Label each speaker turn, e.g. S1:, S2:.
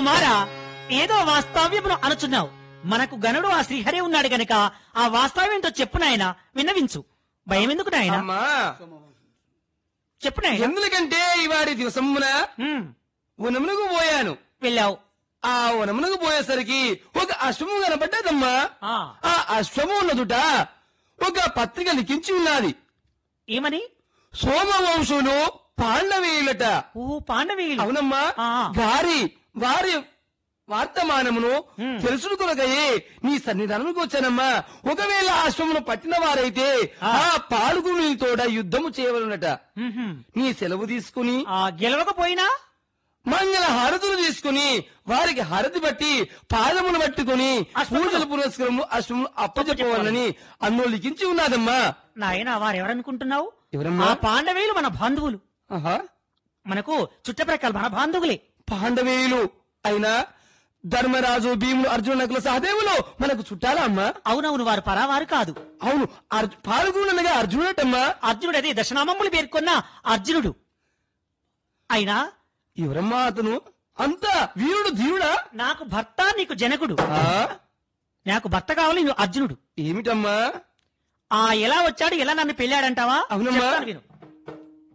S1: కుమారా ఏదో వాస్తవ్యమును అనుచున్నావు మనకు గనుడు ఆ శ్రీహరి ఉన్నాడు గనక ఆ వాస్తవ్యంతో చెప్పు నాయన విన్నవించు భయం ఎందుకు నాయన
S2: అమ్మా
S1: చెప్పు నాయన
S2: ఎందుకంటే ఇవాడి దివసమున
S1: ఉమ్,
S2: వనమునకు పోయాను
S1: వెళ్ళావు
S2: ఆ వనమునకు పోయేసరికి ఒక అశ్వము కనబడ్డదమ్మా
S1: ఆ
S2: ఆ అశ్వము ఉన్నదుట ఒక పత్రిక లిఖించి ఉన్నది
S1: ఏమని
S2: సోమవంశులు పాండవీయులట
S1: ఓ పాండవీయులు
S2: అవునమ్మా
S1: ఆ.
S2: గారి వారి వర్తమానమును
S1: హ్మ్.
S2: తెలుసుడు కొనకయే నీ సన్నిధానంకి వచ్చానమ్మా ఒకవేళ ఆ అశ్వమును పట్టిన వారైతే
S1: ఆ.
S2: ఆ పాల్గొని తోడ యుద్ధము చేయవలనట
S1: ఉహుం.
S2: నీ సెలవు తీసుకుని
S1: ఆ గెలవకపోయినా
S2: మంగళ హారతులు తీసుకుని వారికి హారతి బట్టి పాదమును పట్టుకుని
S1: అశ్వములు.
S2: పూజల పురస్కారము అశ్వములు అప్పచెప్పవాలని అందులో లిఖించి ఉన్నదమ్మా
S1: నాయన వారెవరనుకుంటున్నావు
S2: ఎవరమ్మా?
S1: ఆ పాండవీయులు మన బంధువులు
S2: ఆహా
S1: మనకు చుట్టప్రక్కల మన బాంధవులే
S2: పాండవేయులు అయినా ధర్మరాజు భీములు అర్జున నకుల సహదేవులు మనకు చుట్టాలా అమ్మా
S1: అవునవును వారు పరావారు కాదు
S2: అవును అర్జు- పాల్గొనగా అర్జునుడటమ్మా
S1: అర్జునుడు అదే దశనామములు పేర్కొన్న అర్జునుడు అయినా
S2: ఎవరమ్మా అతను అంత వీరుడు ధీరుడా
S1: నాకు భర్త నీకు జనకుడు
S2: ఆ?
S1: నాకు భర్త కావాలి నువ్వు అర్జునుడు
S2: ఏమిటమ్మా
S1: ఆ ఎలా వచ్చాడు ఎలా నన్ను పెళ్ళాడంటావా
S2: అవునమ్మా
S1: చెప్తాను విను